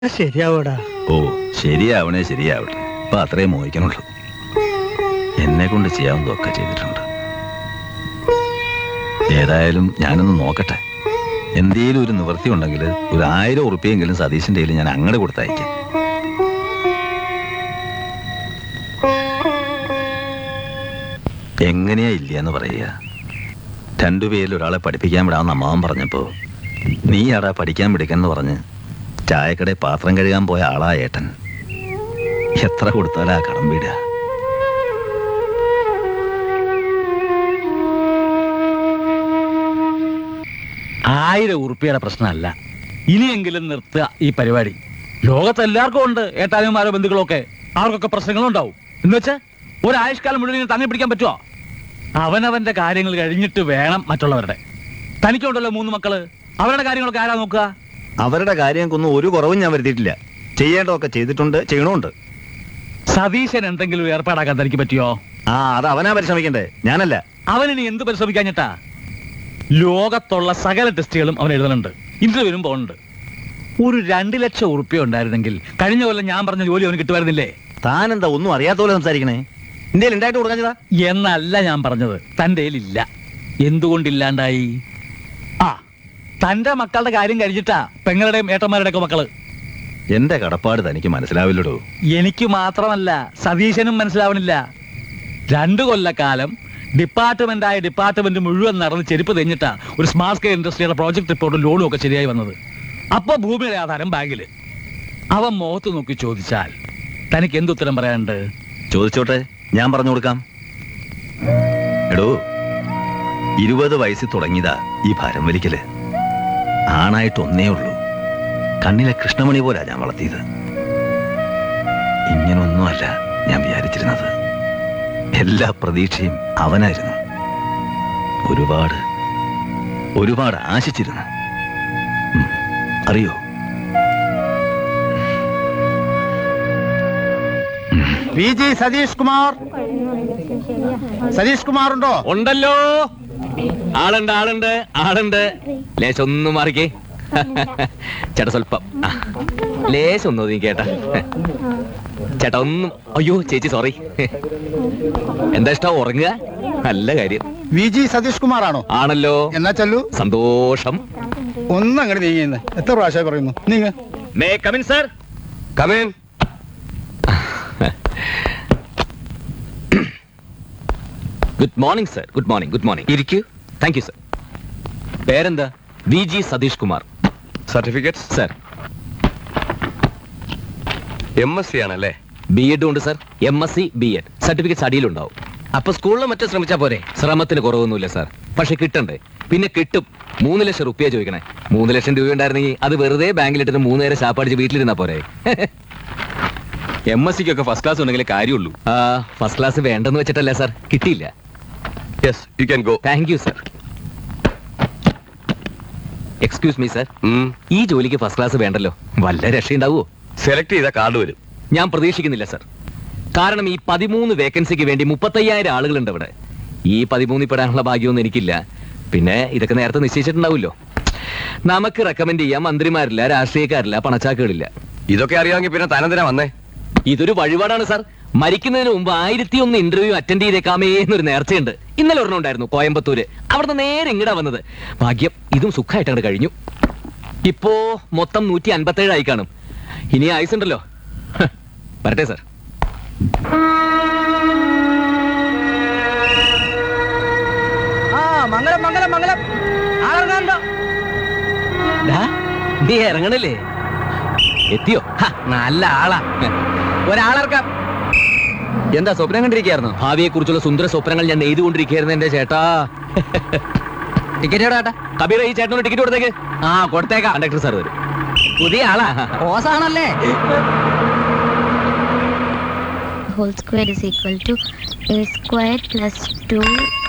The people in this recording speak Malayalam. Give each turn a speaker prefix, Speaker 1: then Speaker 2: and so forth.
Speaker 1: ശരിയാവൂടാ
Speaker 2: ഓ ശരിയാവണേ ശരിയാവട്ടെ അപ്പൊ അത്രയും മോഹിക്കണുള്ളൂ എന്നെ കൊണ്ട് ചെയ്യാവുന്നതൊക്കെ ചെയ്തിട്ടുണ്ട് ഏതായാലും ഞാനൊന്ന് നോക്കട്ടെ എന്തേലും ഒരു നിവൃത്തി ഉണ്ടെങ്കിൽ ഒരു ആയിരം ഉറുപ്പിയെങ്കിലും സതീശന്റെ കയ്യിൽ ഞാൻ അങ്ങോട്ട് കൊടുത്തയക്കാം എങ്ങനെയാ ഇല്ലയെന്ന് പറയുക രണ്ടുപേരിൽ ഒരാളെ പഠിപ്പിക്കാൻ വിടാമെന്ന് അമ്മാവൻ പറഞ്ഞപ്പോ നീ ആടാ പഠിക്കാൻ പിടിക്കെന്ന് പറഞ്ഞ് ചായക്കടയിൽ പാത്രം കഴുകാൻ പോയ ആളാ ഏട്ടൻ എത്ര കൊടുത്താലാ കടം വീടുക
Speaker 3: ആയിരം ഉറുപ്പിയുടെ പ്രശ്നമല്ല ഇനിയെങ്കിലും നിർത്തുക ഈ പരിപാടി ലോകത്ത് എല്ലാവർക്കും ഉണ്ട് ഏട്ടാനുമാരോ ബന്ധുക്കളോ ഒക്കെ അവർക്കൊക്കെ പ്രശ്നങ്ങളുണ്ടാവും എന്ന് വെച്ചാൽ ഒരു ആയുഷ്കാലം മുഴുവൻ ഇങ്ങനെ തന്നെ പിടിക്കാൻ പറ്റുമോ അവനവന്റെ കാര്യങ്ങൾ കഴിഞ്ഞിട്ട് വേണം മറ്റുള്ളവരുടെ തനിക്കുണ്ടല്ലോ മൂന്ന് മക്കള് അവരുടെ കാര്യങ്ങളൊക്കെ ആരാ നോക്കുക
Speaker 2: അവരുടെ കാര്യങ്ങൾക്കൊന്നും ഒരു കുറവും ഞാൻ വരുത്തിയിട്ടില്ല ചെയ്യേണ്ടതൊക്കെ ചെയ്തിട്ടുണ്ട് ചെയ്യണമുണ്ട്
Speaker 3: സതീശൻ എന്തെങ്കിലും ഏർപ്പാടാക്കാൻ തനിക്ക് പറ്റിയോ
Speaker 2: ആ അത് അവനാ പരിശ്രമിക്കണ്ടേ ഞാനല്ല
Speaker 3: അവനിനി എന്ത് പരിശ്രമിക്കാഞ്ഞിട്ടാ ലോകത്തുള്ള സകല ടെസ്റ്റുകളും അവൻ എഴുതുന്നുണ്ട് ഇന്റർവ്യൂവിനും പോകുന്നുണ്ട് ഒരു രണ്ട് ലക്ഷം ഉറുപ്പ്യ ഉണ്ടായിരുന്നെങ്കിൽ കഴിഞ്ഞ കൊല്ലം ഞാൻ പറഞ്ഞ ജോലി അവന് കിട്ടുമായിരുന്നില്ലേ
Speaker 2: താൻ എന്താ ഒന്നും അറിയാത്ത പോലെ സംസാരിക്കണേ ഇന്ത്യയിൽ ഉണ്ടായിട്ട് കൊടുക്കാഞ്ഞതാ
Speaker 3: എന്നല്ല ഞാൻ പറഞ്ഞത് തൻ്റെ ഇല്ല എന്തുകൊണ്ടില്ലാണ്ടായി ആ തന്റെ മക്കളുടെ കാര്യം കഴിഞ്ഞിട്ടാ പെങ്ങളുടെയും ഏട്ടന്മാരുടെ ഒക്കെ മക്കള്
Speaker 2: എന്റെ കടപ്പാട് തനിക്ക് മനസ്സിലാവില്ലടോ
Speaker 3: എനിക്ക് മാത്രമല്ല സതീശനും മനസ്സിലാവണില്ല രണ്ടു കൊല്ലക്കാലം ഡിപ്പാർട്ട്മെന്റായ ഡിപ്പാർട്ട്മെന്റ് മുഴുവൻ നടന്ന് ചെരുപ്പ് തെഞ്ഞിട്ടാ ഒരു സ്മാർട്ട് സ്കെയിൽ ഇൻഡസ്ട്രിയുടെ പ്രോജക്ട് റിപ്പോർട്ടും ലോണും ഒക്കെ ശരിയായി വന്നത് അപ്പൊ ഭൂമിയുടെ ആധാരം ബാങ്കില് അവൻ മുഖത്ത് നോക്കി ചോദിച്ചാൽ തനിക്ക് എന്തുത്തരം പറയാനുണ്ട്
Speaker 2: ചോദിച്ചോട്ടെ ഞാൻ പറഞ്ഞു കൊടുക്കാം എടോ ഇരുപത് വയസ്സിൽ തുടങ്ങിയതാ ഈ ഭാരം വലിക്കല് ആണായിട്ട് ഒന്നേ ഉള്ളൂ കണ്ണിലെ കൃഷ്ണമണി പോലാ ഞാൻ വളർത്തിയത് ഇങ്ങനൊന്നുമല്ല ഞാൻ വിചാരിച്ചിരുന്നത് എല്ലാ പ്രതീക്ഷയും അവനായിരുന്നു ഒരുപാട് ഒരുപാട് ആശിച്ചിരുന്നു ഉം, അറിയോ
Speaker 1: പി ജി സതീഷ് കുമാർ സതീഷ് കുമാർ ഉണ്ടോ
Speaker 4: ഉണ്ടല്ലോ ആളുണ്ട് ആളുണ്ട് ആളുണ്ട് ലേശം ഒന്ന് മാറിക്കേ ചേട്ടാ സ്വല്പം ആ, ലേശം ഒന്ന് ഒതുങ്ങി കേട്ടാ ചേട്ടാ ഒന്നും അയ്യോ ചേച്ചി സോറി എന്താ ഇഷ്ടം ഉറങ്ങുക നല്ല കാര്യം
Speaker 1: വി ജി സതീഷ് കുമാർ ആണോ
Speaker 4: ആണല്ലോ
Speaker 1: എന്നാ ചൊല്ലു
Speaker 4: സന്തോഷം
Speaker 1: ഒന്ന് അങ്ങോട്ട് നീങ്ങിയെന്ന് എത്ര പ്രാവശ്യം പറയുന്നു നീങ്ങ
Speaker 4: may come in sir come in good morning sir good morning good morning ഇരിക്കൂ താങ്ക് യു സർ പേരെന്താ V G Satheesh Kumar
Speaker 5: certificates
Speaker 4: sir
Speaker 5: M S C ആണല്ലേ
Speaker 4: ബി എഡും ഉണ്ട് sir M S C B Ed certificates അടിയിലുണ്ടാവും
Speaker 5: അപ്പൊ സ്കൂളിൽ മറ്റോ ശ്രമിച്ചാ പോരെ
Speaker 4: ശ്രമത്തിന് കുറവൊന്നുമില്ല സാർ പക്ഷെ കിട്ടണ്ടേ പിന്നെ കിട്ടും മൂന്ന് ലക്ഷം റുപ്യ ചോദിക്കണേ മൂന്ന് ലക്ഷം രൂപ ഉണ്ടായിരുന്നെങ്കിൽ അത് വെറുതെ ബാങ്കിലിട്ടിട്ട് മൂന്ന് നേരം ശാപ്പടിച്ച് വീട്ടിലിരുന്നാ പോരെ
Speaker 5: എം എസ് സിക്കൊക്കെ ഫസ്റ്റ് ക്ലാസ് ഉണ്ടെങ്കിൽ കാര്യമുള്ളൂ
Speaker 4: ആ ഫസ്റ്റ് ക്ലാസ് വേണ്ടെന്ന് വെച്ചിട്ടല്ല സാർ കിട്ടിയില്ല
Speaker 5: yes you can go
Speaker 4: thank you sir excuse me sir ഈ ജോലിക്ക് ഫസ്റ്റ് ക്ലാസ് വേണ്ടല്ലോ വല്ല രക്ഷയുണ്ടാവുമോ
Speaker 5: സെലക്ട് ചെയ്ത കാർഡ് വരും
Speaker 4: ഞാൻ പ്രതീക്ഷിക്കുന്നില്ല സർ കാരണം ഈ പതിമൂന്ന് വേക്കൻസിക്ക് വേണ്ടി മുപ്പത്തയ്യായിരം ആളുകളുണ്ട് ഇവിടെ ഈ പതിമൂന്നിൽ പെടാനുള്ള ഭാഗ്യമൊന്നും എനിക്കില്ല പിന്നെ ഇതൊക്കെ നേരത്തെ നിശ്ചയിച്ചിട്ടുണ്ടാവുമല്ലോ നമുക്ക് റെക്കമെൻഡ് ചെയ്യാൻ മന്ത്രിമാരില്ല രാഷ്ട്രീയക്കാരില്ല പണച്ചാക്കുകളില്ല
Speaker 5: ഇതൊക്കെ അറിയാമെങ്കിൽ പിന്നെ താനെന്തിനാ വന്നേ
Speaker 4: ഇതൊരു വഴിപാടാണ് സാർ മരിക്കുന്നതിന് മുമ്പ് ആയിരത്തി ഒന്ന് ഇന്റർവ്യൂ അറ്റൻഡ് ചെയ്തേക്കാമേ എന്നൊരു നേർച്ചയുണ്ട് ഇന്നലെ ഒരെണ്ണം ഉണ്ടായിരുന്നു കോയമ്പത്തൂര് അവിടുന്ന് നേരെ ഇങ്ങടാ വന്നത് ഭാഗ്യം ഇതും സുഖമായിട്ട് അങ്ങോട്ട് കഴിഞ്ഞു ഇപ്പോ മൊത്തം നൂറ്റി അൻപത്തേഴ് ആയി കാണും ഇനി ആയുസ് ഉണ്ടല്ലോ ഹ്, വരട്ടെ സാർ
Speaker 1: ആ മംഗലം മംഗലം മംഗലം ആളെങ്ങാണ്ടോ
Speaker 4: ഡാ, നീ ഇറങ്ങണല്ലേ എത്തിയോ ഹ,
Speaker 1: നല്ല ആളാ ഒരാളിറക്കാം
Speaker 4: എന്താ സ്വപ്നം കണ്ടിരിക്കുകയായിരുന്നു ഭാവിയെ കുറിച്ചുള്ള സുന്ദര സ്വപ്നങ്ങൾ ഞാൻ നെയ്തുകൊണ്ടിരിക്കുകയായിരുന്നു എന്റെ ചേട്ടാ
Speaker 1: ടിക്കറ്റ് എവിടാ
Speaker 4: കബീർ ഈ ചേട്ടനോട് ടിക്കറ്റ് കൊടുത്തേക്ക്
Speaker 1: ആ കൊടുത്തേക്കാം
Speaker 4: കണ്ടക്ടർ സാർ വരും
Speaker 1: പുതിയ ആളാ ഓസാണല്ലേ
Speaker 6: whole square is equal to a square plus 2